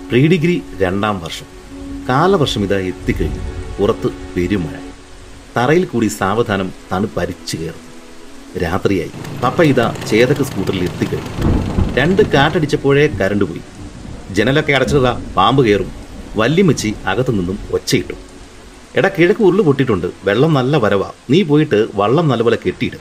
Pre degree രണ്ടാം വർഷം കാലവർഷം ഇതാ എത്തിക്കഴിഞ്ഞു പുറത്ത് പെരുമഴ തറയിൽ കൂടി സാവധാനം തണുപ്പരിച്ചു കയറും രാത്രിയായി പപ്പ ഇതാ ചേതക്ക് സ്കൂട്ടറിൽ എത്തിക്കഴിഞ്ഞു രണ്ട് കാറ്റടിച്ചപ്പോഴേ കരണ്ട് പോയി ജനലൊക്കെ അടച്ചതാ പാമ്പ് കയറും വല്യമ്മച്ചി അകത്തു നിന്നും ഒച്ചയിട്ടു എടാ കിഴക്ക് ഉരുള് പൊട്ടിയിട്ടുണ്ട് വെള്ളം നല്ല വരവാ നീ പോയിട്ട് വള്ളം നല്ലപോലെ കെട്ടിയിട്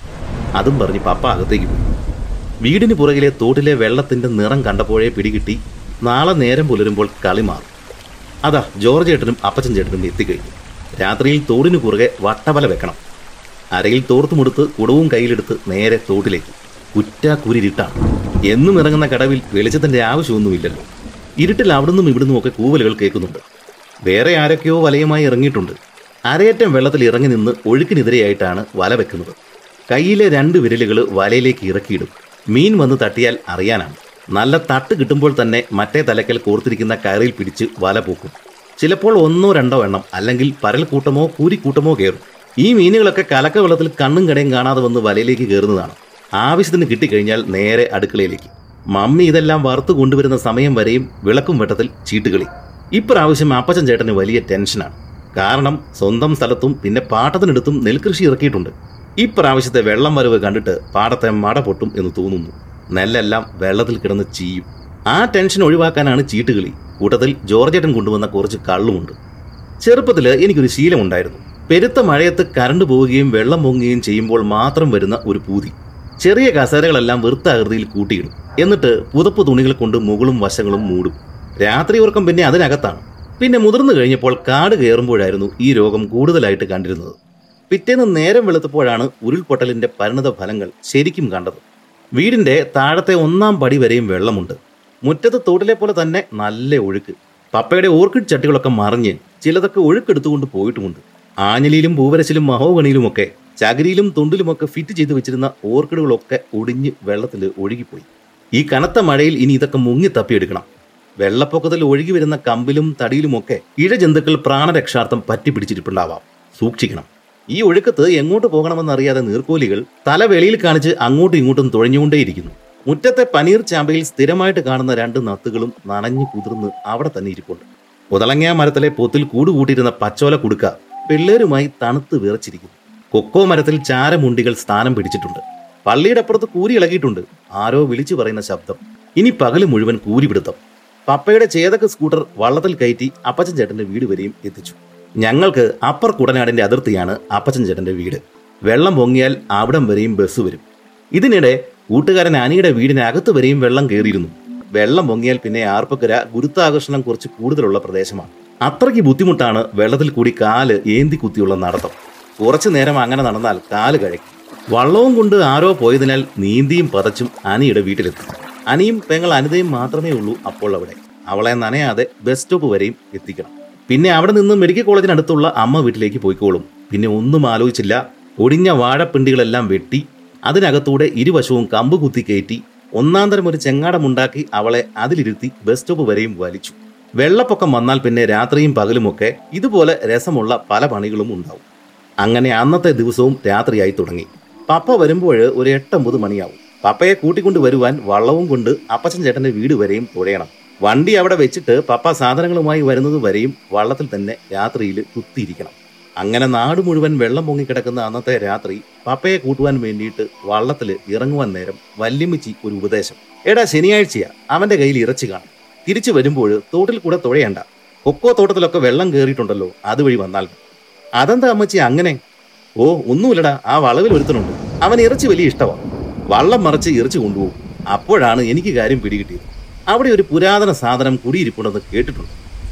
അതും പറഞ്ഞ് പപ്പ അകത്തേക്ക് പോയി വീടിന് പുറകിലെ തോട്ടിലെ വെള്ളത്തിന്റെ നിറം കണ്ടപ്പോഴേ പിടികിട്ടി നാളെ നേരം പുലരുമ്പോൾ കളി മാറും അതാ ജോർജ് ചേട്ടനും അപ്പച്ചൻ ചേട്ടനും എത്തിക്കഴിഞ്ഞു രാത്രിയിൽ തോടിന് കുറുകെ വട്ടവല വെക്കണം അരയിൽ തോർത്തുമുടുത്ത് കുടവും കയ്യിലെടുത്ത് നേരെ തോട്ടിലേക്ക് കുറ്റാക്കുരിട്ടാണ് എന്നും ഇറങ്ങുന്ന കടവിൽ വെളിച്ചത്തിന്റെ ആവശ്യമൊന്നുമില്ലല്ലോ ഇരുട്ടിൽ അവിടുന്നും ഇവിടുന്നും ഒക്കെ കൂവലുകൾ കേൾക്കുന്നുണ്ട് വേറെ ആരൊക്കെയോ വലയുമായി ഇറങ്ങിയിട്ടുണ്ട് അരയറ്റം വെള്ളത്തിൽ ഇറങ്ങി നിന്ന് ഒഴുക്കിനെതിരെയായിട്ടാണ് വല വെക്കുന്നത് കയ്യിലെ രണ്ട് വിരലുകൾ വലയിലേക്ക് ഇറക്കിയിടും മീൻ വന്ന് തട്ടിയാൽ അറിയാനാണ് നല്ല തട്ട് കിട്ടുമ്പോൾ തന്നെ മറ്റേ തലക്കൽ കോർത്തിരിക്കുന്ന കയറിൽ പിടിച്ച് വല പൂക്കും ചിലപ്പോൾ ഒന്നോ രണ്ടോ എണ്ണം അല്ലെങ്കിൽ പരൽക്കൂട്ടമോ കൂരിക്കൂട്ടമോ കയറും ഈ മീനുകളൊക്കെ കലക്ക വെള്ളത്തിൽ കണ്ണും കടയും കാണാതെ വന്ന് വലയിലേക്ക് കയറുന്നതാണ് ആവശ്യത്തിന് കിട്ടിക്കഴിഞ്ഞാൽ നേരെ അടുക്കളയിലേക്ക് മമ്മി ഇതെല്ലാം വറുത്ത് കൊണ്ടുവരുന്ന സമയം വരെയും വിളക്കും വെട്ടത്തിൽ ചീട്ടുകളി ഇപ്രാവശ്യം അപ്പച്ചൻ ചേട്ടന് വലിയ ടെൻഷനാണ് കാരണം സ്വന്തം സ്ഥലത്തും പിന്നെ പാട്ടത്തിനടുത്തും നെൽകൃഷി ഇറക്കിയിട്ടുണ്ട് ഇപ്രാവശ്യത്തെ വെള്ളം വരവ് കണ്ടിട്ട് പാടത്തെ മട പൊട്ടും എന്ന് തോന്നുന്നു നെല്ലെല്ലാം വെള്ളത്തിൽ കിടന്ന് ചീയും ആ ടെൻഷൻ ഒഴിവാക്കാനാണ് ചീട്ടുകളി കൂട്ടത്തിൽ ജോർജേട്ടൻ കൊണ്ടുവന്ന കുറച്ച് കള്ളുമുണ്ട് ചെറുപ്പത്തിൽ എനിക്കൊരു ശീലമുണ്ടായിരുന്നു പെരുത്ത മഴയത്ത് കരണ്ട് പോവുകയും വെള്ളം പൊങ്ങുകയും ചെയ്യുമ്പോൾ മാത്രം വരുന്ന ഒരു പൂതി ചെറിയ കസേരകളെല്ലാം വൃത്താകൃതിയിൽ കൂട്ടിയിടും എന്നിട്ട് പുതപ്പ് തുണികൾ കൊണ്ട് മുകളും വശങ്ങളും മൂടും രാത്രി ഉറക്കം പിന്നെ അതിനകത്താണ് പിന്നെ മുതിർന്നു കഴിഞ്ഞപ്പോൾ കാട് കയറുമ്പോഴായിരുന്നു ഈ രോഗം കൂടുതലായിട്ട് കണ്ടിരുന്നത് പിറ്റേന്ന് നേരം വെളുത്തപ്പോഴാണ് ഉരുൾപൊട്ടലിന്റെ പരിണത ഫലങ്ങൾ ശരിക്കും കണ്ടത് വീടിന്റെ താഴത്തെ ഒന്നാം പടി വരെയും വെള്ളമുണ്ട് മുറ്റത്ത് തോട്ടിലെ പോലെ തന്നെ നല്ല ഒഴുക്ക് പപ്പയുടെ ഓർക്കിഡ് ചട്ടികളൊക്കെ മറിഞ്ഞ് ചിലതൊക്കെ ഒഴുക്കെടുത്തുകൊണ്ട് പോയിട്ടുമുണ്ട് ആഞ്ഞലിയിലും പൂവരശിലും മഹോഗണിയിലുമൊക്കെ ചകിരിയിലും തൊണ്ടിലുമൊക്കെ ഫിറ്റ് ചെയ്ത് വെച്ചിരുന്ന ഓർക്കിഡുകളൊക്കെ ഒടിഞ്ഞ് വെള്ളത്തിൽ ഒഴുകിപ്പോയി ഈ കനത്ത മഴയിൽ ഇനി ഇതൊക്കെ മുങ്ങി തപ്പിയെടുക്കണം വെള്ളപ്പൊക്കത്തിൽ ഒഴുകി വരുന്ന കമ്പിലും തടിയിലുമൊക്കെ ഇഴജന്തുക്കൾ പ്രാണരക്ഷാർത്ഥം പറ്റി പിടിച്ചിരിപ്പുണ്ടാവാം സൂക്ഷിക്കണം ഈ ഒഴുക്കത്ത് എങ്ങോട്ട് പോകണമെന്നറിയാതെ നീർക്കോലികൾ തല വെളിയിൽ കാണിച്ച് അങ്ങോട്ടും ഇങ്ങോട്ടും തുഴഞ്ഞുകൊണ്ടേയിരിക്കുന്നു മുറ്റത്തെ പനീർ ചാമ്പയിൽ സ്ഥിരമായിട്ട് കാണുന്ന രണ്ട് നത്തുകളും നനഞ്ഞു കുതിർന്ന് അവിടെ തന്നെ ഇരിപ്പുണ്ട് ഉതളങ്ങ മരത്തിലെ പൊത്തിൽ കൂടുകൂട്ടിയിരുന്ന പച്ചോല കുടുക്ക പിള്ളേരുമായി തണുത്ത് വിറച്ചിരിക്കുന്നു കൊക്കോ മരത്തിൽ ചാരമുണ്ടികൾ സ്ഥാനം പിടിച്ചിട്ടുണ്ട് പള്ളിയുടെ അപ്പുറത്ത് കൂരി ഇളകിയിട്ടുണ്ട് ആരോ വിളിച്ചു പറയുന്ന ശബ്ദം ഇനി പകല് മുഴുവൻ കൂരിപിടുത്തം പപ്പയുടെ ചേതക സ്കൂട്ടർ വള്ളത്തിൽ കയറ്റി അപ്പച്ചൻ ചേട്ടന്റെ വീട് വരെയും എത്തിച്ചു ഞങ്ങൾക്ക് അപ്പർ കുടനാടിന്റെ അതിർത്തിയാണ് അപ്പച്ചൻ ചേട്ടന്റെ വീട് വെള്ളം പൊങ്ങിയാൽ അവിടം വരെയും ബസ് വരും ഇതിനിടെ കൂട്ടുകാരൻ അനിയുടെ വീടിനകത്ത് വരെയും വെള്ളം കയറിയിരുന്നു വെള്ളം പൊങ്ങിയാൽ പിന്നെ ആർപ്പക്കര ഗുരുത്വാകർഷണം കുറച്ച് കൂടുതലുള്ള പ്രദേശമാണ് അത്രയ്ക്ക് ബുദ്ധിമുട്ടാണ് വെള്ളത്തിൽ കൂടി കാല് ഏന്തി കുത്തിയുള്ള നടത്തം കുറച്ചു നേരം അങ്ങനെ നടന്നാൽ കാല് കഴക്കും വള്ളവും കൊണ്ട് ആരോ പോയതിനാൽ നീന്തിയും പതച്ചും അനിയുടെ വീട്ടിലെത്തി അനിയും പെങ്ങൾ അനിതയും മാത്രമേ ഉള്ളൂ അപ്പോൾ അവിടെ അവളെ നനയാതെ ബസ് സ്റ്റോപ്പ് വരെയും എത്തിക്കണം പിന്നെ അവിടെ നിന്ന് മെഡിക്കൽ കോളേജിനടുത്തുള്ള അമ്മ വീട്ടിലേക്ക് പോയിക്കോളും പിന്നെ ഒന്നും ആലോചിച്ചില്ല ഒടിഞ്ഞ വാഴപ്പിണ്ടികളെല്ലാം വെട്ടി അതിനകത്തൂടെ ഇരുവശവും കമ്പ് കുത്തി കയറ്റി ഒന്നാം തരം ഒരു ചെങ്ങാടമുണ്ടാക്കി അവളെ അതിലിരുത്തി ബസ് സ്റ്റോപ്പ് വരെയും വലിച്ചു വെള്ളപ്പൊക്കം വന്നാൽ പിന്നെ രാത്രിയും പകലുമൊക്കെ ഇതുപോലെ രസമുള്ള പല പണികളും ഉണ്ടാവും അങ്ങനെ അന്നത്തെ ദിവസവും രാത്രിയായി തുടങ്ങി പപ്പ വരുമ്പോൾ ഒരു എട്ടൊമ്പത് മണിയാവും പപ്പയെ കൂട്ടിക്കൊണ്ട് വരുവാൻ വള്ളവും കൊണ്ട് അപ്പച്ചൻ ചേട്ടന്റെ വീട് വരെയും തുഴയണം വണ്ടി അവിടെ വെച്ചിട്ട് പപ്പ സാധനങ്ങളുമായി വരുന്നത് വരെയും വള്ളത്തിൽ തന്നെ രാത്രിയിൽ കുത്തിയിരിക്കണം അങ്ങനെ നാട് മുഴുവൻ വെള്ളം പൊങ്ങിക്കിടക്കുന്ന അന്നത്തെ രാത്രി പപ്പയെ കൂട്ടുവാൻ വേണ്ടിയിട്ട് വള്ളത്തിൽ ഇറങ്ങുവാൻ നേരം വല്യമ്മിച്ചി ഒരു ഉപദേശം എടാ ശനിയാഴ്ചയാ അവന്റെ കയ്യിൽ ഇറച്ചി കാണും തിരിച്ചു വരുമ്പോൾ തോട്ടിൽ കൂടെ തുഴയണ്ട കൊക്കോ തോട്ടത്തിലൊക്കെ വെള്ളം കയറിയിട്ടുണ്ടല്ലോ അതുവഴി വന്നാൽ മതി. അതെന്താ അമ്മച്ചി അങ്ങനെ ഓ ഒന്നുമില്ലടാ ആ വളവിൽ ഒരുത്തനുണ്ട് അവൻ ഇറച്ചി വലിയ ഇഷ്ടമാണ് വള്ളം മറിച്ച് ഇറച്ചി കൊണ്ടുപോകും അപ്പോഴാണ് എനിക്ക് കാര്യം പിടികിട്ടിയത് അവിടെ ഒരു പുരാതന സാധനം കുടിയിരിപ്പുണ്ടെന്ന് കേട്ടിട്ടുണ്ട്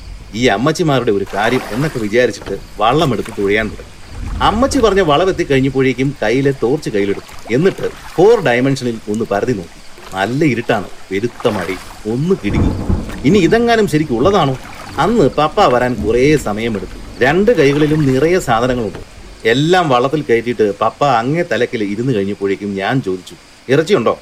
ഈ അമ്മച്ചിമാരുടെ ഒരു കാര്യം എന്നൊക്കെ വിചാരിച്ചിട്ട് വള്ളം എടുത്ത് തുഴയാൻ തുടങ്ങി അമ്മച്ചി പറഞ്ഞ വളവെത്തി കഴിഞ്ഞപ്പോഴേക്കും കയ്യിലെ തോർച്ച് കയ്യിലെടുത്തു എന്നിട്ട് ഫോർ ഡയമെൻഷനിൽ ഒന്ന് പരതി നോക്കി നല്ല ഇരുട്ടാണ് പെരുത്ത മഴ ഒന്ന് കിടുങ്ങി ഇനി ഇതെങ്ങാനും ശരിക്കും ഉള്ളതാണോ അന്ന് പപ്പ വരാൻ കുറേ സമയമെടുത്തു രണ്ട് കൈകളിലും നിറയെ സാധനങ്ങളുണ്ട് എല്ലാം വള്ളത്തിൽ കയറ്റിയിട്ട് പപ്പ അങ്ങേ തലക്കിൽ ഇരുന്ന് കഴിഞ്ഞപ്പോഴേക്കും ഞാൻ ചോദിച്ചു ഇറച്ചിയുണ്ടോ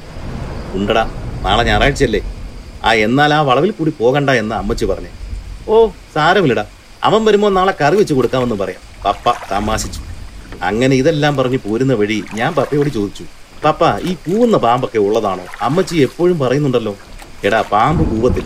ഉണ്ടടാ നാളെ ഞായറാഴ്ചയല്ലേ ആ എന്നാൽ ആ വളവിൽ കൂടി പോകണ്ട എന്ന് അമ്മച്ചി പറഞ്ഞു ഓ സാരമില്ലടാ അവൻ വരുമ്പോൾ നാളെ കറി വെച്ച് കൊടുക്കാമെന്ന് പറയാം പപ്പ തമാശിച്ചു അങ്ങനെ ഇതെല്ലാം പറഞ്ഞ് പോരുന്ന വഴി ഞാൻ പപ്പയോട് ചോദിച്ചു പപ്പ ഈ കൂവുന്ന പാമ്പൊക്കെ ഉള്ളതാണോ അമ്മച്ചി എപ്പോഴും പറയുന്നുണ്ടല്ലോ എടാ പാമ്പ് കൂവത്തിൽ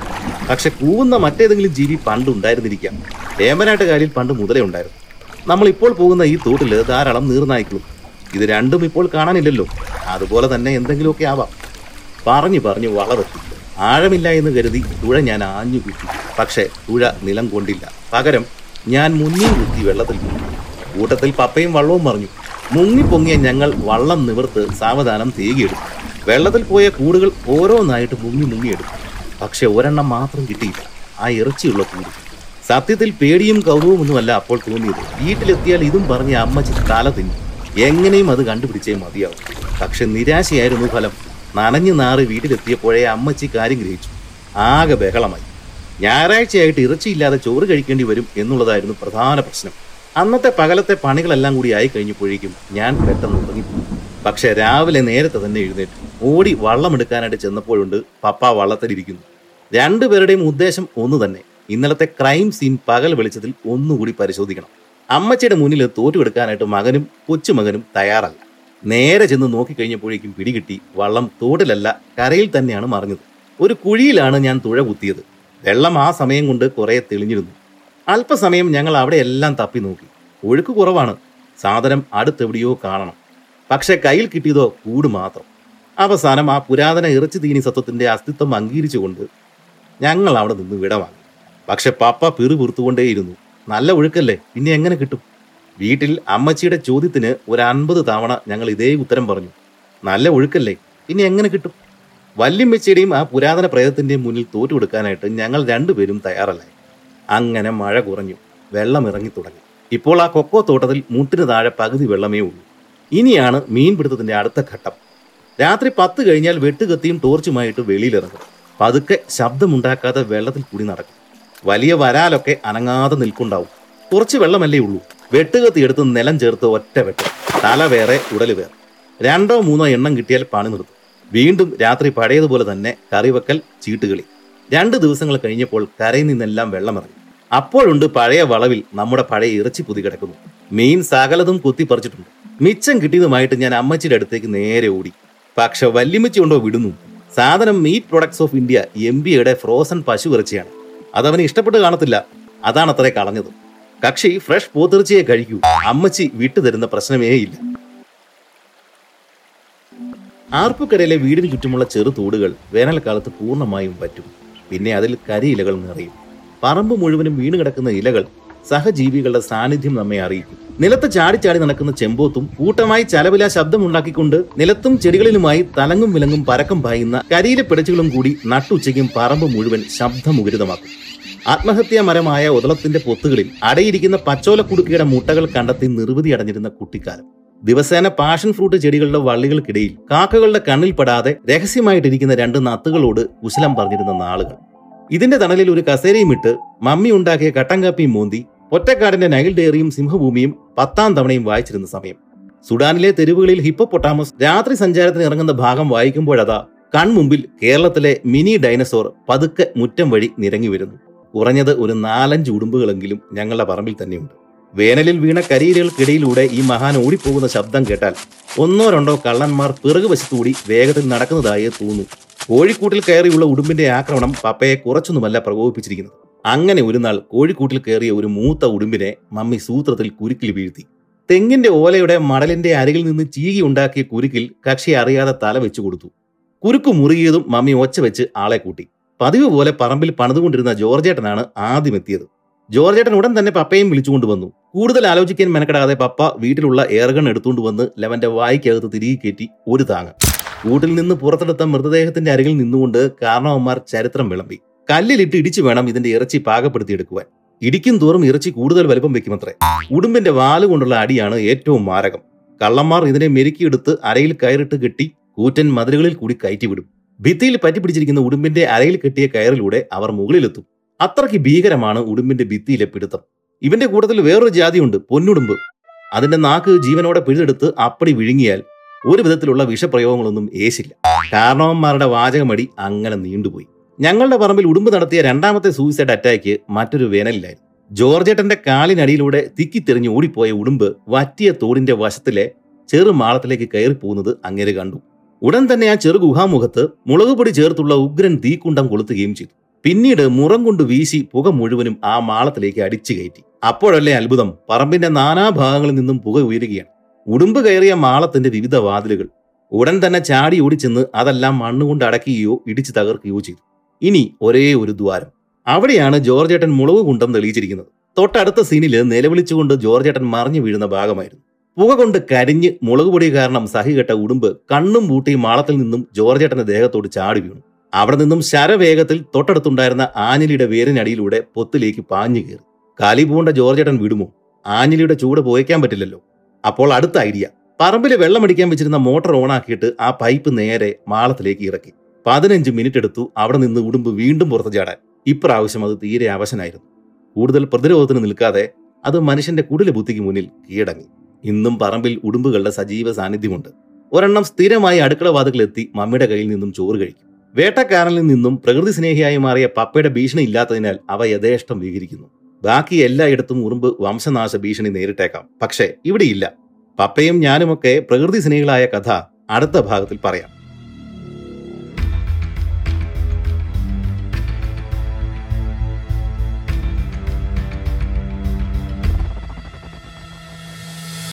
പക്ഷെ കൂവുന്ന മറ്റേതെങ്കിലും ജീവി പണ്ട് ഉണ്ടായിരുന്നിരിക്കാം വേമ്പനാട്ട് കാലിൽ പണ്ട് മുതലേ ഉണ്ടായിരുന്നു നമ്മൾ ഇപ്പോൾ പോകുന്ന ഈ തോട്ടിൽ ധാരാളം നീർനായ്ക്കളും ഇത് രണ്ടും ഇപ്പോൾ കാണാനില്ലല്ലോ അതുപോലെ തന്നെ എന്തെങ്കിലുമൊക്കെ ആവാം പറഞ്ഞു പറഞ്ഞു വളവെത്തി ആഴമില്ല എന്ന് കരുതി തുഴ ഞാൻ ആഞ്ഞു കുത്തി പക്ഷേ തുഴ നിലം കൊണ്ടില്ല പകരം ഞാൻ മുന്നിൽ കുത്തി വെള്ളത്തിൽ പോയി കൂട്ടത്തിൽ പപ്പയും വള്ളവും പറഞ്ഞു മുങ്ങിപ്പൊങ്ങിയ ഞങ്ങൾ വള്ളം നിവർത്ത് സാവധാനം തേകിയെടുത്തു വെള്ളത്തിൽ പോയ കൂടുകൾ ഓരോന്നായിട്ട് മുങ്ങി മുങ്ങിയെടുത്തു പക്ഷെ ഒരെണ്ണം മാത്രം കിട്ടിയില്ല ആ ഇറച്ചിയുള്ള കൂട് സത്യത്തിൽ പേടിയും കൗതുകമൊന്നുമല്ല അപ്പോൾ തോന്നിയത് വീട്ടിലെത്തിയാൽ ഇതും പറഞ്ഞ് അമ്മച്ചി തല തിന്നു എങ്ങനെയും അത് കണ്ടുപിടിച്ചേ മതിയാവും പക്ഷെ നിരാശയായിരുന്നു ഫലം നനഞ്ഞു നാറി വീട്ടിലെത്തിയപ്പോഴേ അമ്മച്ചി കാര്യം ഗ്രഹിച്ചു ആകെ ബഹളമായി ഞായറാഴ്ചയായിട്ട് ഇറച്ചിയില്ലാതെ ചോറ് കഴിക്കേണ്ടി വരും എന്നുള്ളതായിരുന്നു പ്രധാന പ്രശ്നം അന്നത്തെ പകലത്തെ പണികളെല്ലാം കൂടി ആയി കഴിഞ്ഞപ്പോഴേക്കും ഞാൻ പെട്ടെന്ന് ഉറങ്ങിപ്പോയി പക്ഷെ രാവിലെ നേരത്തെ തന്നെ എഴുന്നേറ്റു ഓടി വള്ളം എടുക്കാനായിട്ട് ചെന്നപ്പോഴുണ്ട് പപ്പ വള്ളത്തിലിരിക്കുന്നു രണ്ടുപേരുടെയും ഉദ്ദേശം ഒന്ന് തന്നെ ഇന്നലത്തെ ക്രൈം സീൻ പകൽ വെളിച്ചത്തിൽ ഒന്നുകൂടി പരിശോധിക്കണം അമ്മച്ചിയുടെ മുന്നിൽ തോറ്റുകൊടുക്കാനായിട്ട് മകനും കൊച്ചുമകനും തയ്യാറല്ല നേരെ ചെന്ന് നോക്കിക്കഴിഞ്ഞപ്പോഴേക്കും പിടികിട്ടി വള്ളം തോട്ടിലല്ല കരയിൽ തന്നെയാണ് മറിഞ്ഞത് ഒരു കുഴിയിലാണ് ഞാൻ തുഴ കുത്തിയത് വെള്ളം ആ സമയം കൊണ്ട് കുറെ തെളിഞ്ഞിരുന്നു അല്പസമയം ഞങ്ങൾ അവിടെ എല്ലാം തപ്പി നോക്കി ഒഴുക്ക് കുറവാണ് സാധനം അടുത്തെവിടെയോ കാണണം പക്ഷെ കയ്യിൽ കിട്ടിയതോ കൂട് മാത്രം അവസാനം ആ പുരാതന ഇറച്ചി തീനി സത്വത്തിന്റെ അസ്തിത്വം അംഗീകരിച്ചുകൊണ്ട് ഞങ്ങൾ അവിടെ നിന്ന് വിടവാങ്ങി പക്ഷെ പപ്പ പിറുപിറുത്തുകൊണ്ടേയിരുന്നു നല്ല ഒഴുക്കല്ലേ പിന്നെ എങ്ങനെ കിട്ടും വീട്ടിൽ അമ്മച്ചിയുടെ ചോദ്യത്തിന് ഒരു അൻപത് തവണ ഞങ്ങൾ ഇതേ ഉത്തരം പറഞ്ഞു നല്ല ഒഴുക്കല്ലേ പിന്നെ എങ്ങനെ കിട്ടും വല്യമ്മച്ചിയുടെയും ആ പുരാതന പ്രേതത്തിന്റെയും മുന്നിൽ തോറ്റു കൊടുക്കാനായിട്ട് ഞങ്ങൾ രണ്ടുപേരും തയ്യാറല്ലായി അങ്ങനെ മഴ കുറഞ്ഞു വെള്ളം ഇറങ്ങി തുടങ്ങി ഇപ്പോൾ ആ കൊക്കോ തോട്ടത്തിൽ മുട്ടിന് താഴെ പകുതി വെള്ളമേ ഉള്ളൂ ഇനിയാണ് മീൻപിടുത്തത്തിന്റെ അടുത്ത ഘട്ടം രാത്രി പത്ത് കഴിഞ്ഞാൽ വെട്ടുകത്തിയും ടോർച്ചുമായിട്ട് വെളിയിലിറങ്ങും പതുക്കെ ശബ്ദമുണ്ടാക്കാതെ വെള്ളത്തിൽ കൂടി നടക്കും വലിയ വരാലൊക്കെ അനങ്ങാതെ നിൽക്കുണ്ടാവും കുറച്ച് വെള്ളമല്ലേ ഉള്ളൂ വെട്ടുകത്തി എടുത്ത് നിലം ചേർത്ത് ഒറ്റ വെട്ട് തല വേറെ ഉടല് വേറെ രണ്ടോ മൂന്നോ എണ്ണം കിട്ടിയാൽ പണി നിർത്തും വീണ്ടും രാത്രി പഴയതുപോലെ തന്നെ കറിവെക്കൽ ചീട്ടുകളി രണ്ട് ദിവസങ്ങൾ കഴിഞ്ഞപ്പോൾ കരയിൽ നിന്നെല്ലാം വെള്ളമിറങ്ങി അപ്പോഴുണ്ട് പഴയ വളവിൽ നമ്മുടെ പഴയ ഇറച്ചി പുതി കിടക്കുന്നു മീൻ സകലതും കുത്തിപ്പറിച്ചിട്ടുണ്ട് മിച്ചം കിട്ടിയതുമായിട്ട് ഞാൻ അമ്മച്ചിയുടെ അടുത്തേക്ക് നേരെ ഓടി പക്ഷെ വല്യമ്മച്ചി ഉണ്ടോ വിടുന്നു സാധനം meat products of India M ബിയുടെ ഫ്രോസൺ പശു ഇറച്ചിയാണ് അതവന് ഇഷ്ടപ്പെട്ട് കാണത്തില്ല അതാണ് അത്രേ കളഞ്ഞത് കക്ഷി ഫ്രഷ് പോത്തിറച്ചിയെ കഴിക്കൂ അമ്മച്ചി വിട്ടുതരുന്ന പ്രശ്നമേ ഇല്ല ആർപ്പുക്കരയിലെ വീടിന് ചുറ്റുമുള്ള ചെറു തോടുകൾ വേനൽക്കാലത്ത് പൂർണ്ണമായും പറ്റും പിന്നെ അതിൽ കരിയിലകൾ നിറയും പറമ്പ് മുഴുവനും വീണ് കിടക്കുന്ന ഇലകൾ സഹജീവികളുടെ സാന്നിധ്യം നമ്മെ അറിയിക്കും നിലത്ത് ചാടിച്ചാടി നടക്കുന്ന ചെമ്പോത്തും കൂട്ടമായി ചലവില ശബ്ദമുണ്ടാക്കിക്കൊണ്ട് നിലത്തും ചെടികളിലുമായി തലങ്ങും വിലങ്ങും പരക്കം പായുന്ന കരിയിലെ പിടച്ചുകളും കൂടി നട്ടുച്ചയ്ക്കും പറമ്പ് മുഴുവൻ ശബ്ദമുഖരിതമാക്കും ആത്മഹത്യാ മരമായ ഉദളത്തിന്റെ പൊത്തുകളിൽ അടയിരിക്കുന്ന പച്ചോലക്കുടുക്കയുടെ മുട്ടകൾ കണ്ടെത്തി നിർവൃതി അടഞ്ഞിരുന്ന കുട്ടിക്കാലം ദിവസേന പാഷൻ ഫ്രൂട്ട് ചെടികളുടെ വള്ളികൾക്കിടയിൽ കാക്കകളുടെ കണ്ണിൽ പെടാതെ രഹസ്യമായിട്ടിരിക്കുന്ന രണ്ട് നത്തുകളോട് കുശലം പറഞ്ഞിരുന്ന നാളുകൾ ഇതിന്റെ തണലിൽ ഒരു കസേരയും ഇട്ട് മമ്മി ഉണ്ടാക്കിയ കട്ടൻ കാപ്പിയും മോന്തി ഒറ്റക്കാടിന്റെ നൈൽ ഡയറിയും സിംഹഭൂമിയും പത്താം തവണയും വായിച്ചിരുന്ന സമയം സുഡാനിലെ തെരുവുകളിൽ ഹിപ്പോപ്പൊട്ടാമസ് രാത്രി സഞ്ചാരത്തിന് ഇറങ്ങുന്ന ഭാഗം വായിക്കുമ്പോഴതാ കൺമുമ്പിൽ കേരളത്തിലെ മിനി ഡൈനസോർ പതുക്കെ മുറ്റം വഴി നിരങ്ങി വരുന്നു കുറഞ്ഞത് ഒരു നാലഞ്ച് ഉടുമ്പുകളെങ്കിലും ഞങ്ങളുടെ പറമ്പിൽ തന്നെയുണ്ട് വേനലിൽ വീണ കരിയിലുകൾക്കിടയിലൂടെ ഈ മഹാൻ ഓടിപ്പോകുന്ന ശബ്ദം കേട്ടാൽ ഒന്നോ രണ്ടോ കള്ളന്മാർ പിറകുവശത്തുകൂടി വേഗത്തിൽ നടക്കുന്നതായേ തോന്നൂ കോഴിക്കൂട്ടിൽ കയറിയുള്ള ഉടുമ്പിന്റെ ആക്രമണം പപ്പയെ കുറച്ചൊന്നുമല്ല പ്രകോപിപ്പിച്ചിരിക്കുന്നത് അങ്ങനെ ഒരു നാൾ കോഴിക്കൂട്ടിൽ കയറിയ ഒരു മൂത്ത ഉടുമ്പിനെ മമ്മി സൂത്രത്തിൽ കുരുക്കിൽ വീഴ്ത്തി തെങ്ങിന്റെ ഓലയുടെ മടലിന്റെ അരികിൽ നിന്ന് ചീകി ഉണ്ടാക്കിയ കുരുക്കിൽ കക്ഷി അറിയാതെ തല വെച്ചു കൊടുത്തു കുരുക്ക് മുറുകിയതും മമ്മി ഒച്ച വെച്ച് ആളെ കൂട്ടി പതിവ് പോലെ പറമ്പിൽ പണിതുകൊണ്ടിരുന്ന ജോർജേട്ടനാണ് ആദ്യം എത്തിയത് ജോർജേട്ടൻ ഉടൻ തന്നെ പപ്പയും വിളിച്ചുകൊണ്ട് വന്നു കൂടുതൽ ആലോചിക്കാൻ മെനക്കെടാതെ പപ്പ വീട്ടിലുള്ള എയർഗൺ എടുത്തുകൊണ്ട് വന്ന് ലെവന്റെ വായിക്കകത്ത് തിരികെ കയറ്റി ഒരു താങ്ങ് കൂട്ടിൽ നിന്ന് പുറത്തെടുത്ത മൃതദേഹത്തിന്റെ അരികിൽ നിന്നുകൊണ്ട് കാരണവന്മാർ ചരിത്രം വിളമ്പി കല്ലിലിട്ട് ഇടിച്ചു വേണം ഇതിന്റെ ഇറച്ചി പാകപ്പെടുത്തിയെടുക്കുവാൻ ഇടിക്കും തോറും ഇറച്ചി കൂടുതൽ വലിപ്പം വെക്കുമത്രേ ഉടുമ്പിന്റെ വാല് കൊണ്ടുള്ള അടിയാണ് ഏറ്റവും മാരകം കള്ളന്മാർ ഇതിനെ മെരുക്കിയെടുത്ത് അരയിൽ കയറിട്ട് കെട്ടി കൂറ്റൻ മതിലുകളിൽ കൂടി കയറ്റിവിടും ഭിത്തിയിൽ പറ്റിപ്പിടിച്ചിരിക്കുന്ന ഉടുമ്പിന്റെ അരയിൽ കെട്ടിയ കയറിലൂടെ അവർ മുകളിലെത്തും അത്രയ്ക്ക് ഭീകരമാണ് ഉടുമ്പിന്റെ ഭിത്തിയിലെ പിടുത്തം ഇവന്റെ കൂട്ടത്തിൽ വേറൊരു ജാതിയുണ്ട് പൊന്നുടുമ്പ് അതിന്റെ നാക്ക് ജീവനോടെ പിഴുതെടുത്ത് അപ്പടി വിഴുങ്ങിയാൽ ഒരു വിധത്തിലുള്ള വിഷപ്രയോഗങ്ങളൊന്നും ഏശില്ല കാരണവന്മാരുടെ വാചകമടി അങ്ങനെ നീണ്ടുപോയി ഞങ്ങളുടെ പറമ്പിൽ ഉടുമ്പ് നടത്തിയ രണ്ടാമത്തെ സൂയിസൈഡ് അറ്റാക്ക് മറ്റൊരു വേനലിലായിരുന്നു ജോർജേട്ടന്റെ കാലിനടിയിലൂടെ തിക്കിത്തെറിഞ്ഞ് ഓടിപ്പോയ ഉടുമ്പ് വറ്റിയ തോടിന്റെ വശത്തിലെ ചെറു മാളത്തിലേക്ക് കയറി പോകുന്നത് അങ്ങേര് കണ്ടു ഉടൻ തന്നെ ആ ചെറു ഗുഹാമുഖത്ത് മുളകുപൊടി ചേർത്തുള്ള ഉഗ്രൻ തീക്കുണ്ടം കൊളുത്തുകയും ചെയ്തു പിന്നീട് മുറം കൊണ്ട് വീശി പുക മുഴുവനും ആ മാളത്തിലേക്ക് അടിച്ചു കയറ്റി അപ്പോഴല്ലേ അത്ഭുതം പറമ്പിന്റെ നാനാഭാഗങ്ങളിൽ നിന്നും പുക ഉയരുകയാണ് ഉടുമ്പ് കയറിയ മാളത്തിന്റെ വിവിധ വാതിലുകൾ ഉടൻ തന്നെ ചാടി ഓടിച്ചെന്ന് അതെല്ലാം മണ്ണുകൊണ്ട് അടയ്ക്കുകയോ ഇടിച്ചു തകർക്കുകയോ ചെയ്തു ഇനി ഒരേ ഒരു ദ്വാരം അവിടെയാണ് ജോർജേട്ടൻ മുളക് കുണ്ടം തെളിയിച്ചിരിക്കുന്നത് തൊട്ടടുത്ത സീനില് നിലവിളിച്ചുകൊണ്ട് ജോർജേട്ടൻ മറിഞ്ഞു വീഴുന്ന ഭാഗമായിരുന്നു പുക കൊണ്ട് കരിഞ്ഞ് മുളക് പൊടി കാരണം സഹികെട്ട ഉടുമ്പ് കണ്ണും പൂട്ടി മാളത്തിൽ നിന്നും ജോർജേട്ടന്റെ ദേഹത്തോട് ചാടി വീണു അവിടെ നിന്നും ശരവേഗത്തിൽ തൊട്ടടുത്തുണ്ടായിരുന്ന ആഞ്ഞലിയുടെ വേരിനടിയിലൂടെ പൊത്തിലേക്ക് പാഞ്ഞു കയറി കാലി പൂണ്ട ജോർജേട്ടൻ വിടുമോ ആഞ്ഞലിയുടെ ചൂട് പോയിക്കാൻ പറ്റില്ലല്ലോ അപ്പോൾ അടുത്ത ഐഡിയ പറമ്പിൽ വെള്ളമടിക്കാൻ വെച്ചിരുന്ന മോട്ടോർ ഓണാക്കിയിട്ട് ആ പൈപ്പ് നേരെ മാളത്തിലേക്ക് ഇറക്കി പതിനഞ്ച് മിനിറ്റ് എടുത്തു അവിടെ നിന്ന് ഉടുമ്പ് വീണ്ടും പുറത്ത് ചാടാൻ ഇപ്രാവശ്യം അത് തീരെ അവശനായിരുന്നു കൂടുതൽ പ്രതിരോധത്തിന് നിൽക്കാതെ അത് മനുഷ്യന്റെ കുടില ബുദ്ധിക്ക് മുന്നിൽ കീഴടങ്ങി ഇന്നും പറമ്പിൽ ഉടുമ്പുകളുടെ സജീവ സാന്നിധ്യമുണ്ട് ഒരെണ്ണം സ്ഥിരമായി അടുക്കള വാതുക്കളെത്തി മമ്മിയുടെ കയ്യിൽ നിന്നും ചോറ് കഴിക്കും വേട്ടക്കാരനിൽ നിന്നും പ്രകൃതി സ്നേഹിയായി മാറിയ പപ്പയുടെ ഭീഷണി ഇല്ലാത്തതിനാൽ അവ യഥേഷ്ടം വിഹരിക്കുന്നു ബാക്കി എല്ലായിടത്തും ഉറുമ്പ് വംശനാശ ഭീഷണി നേരിട്ടേക്കാം പക്ഷേ ഇവിടെയില്ല പപ്പയും ഞാനുമൊക്കെ പ്രകൃതി സ്നേഹികളായ കഥ അടുത്ത ഭാഗത്തിൽ പറയാം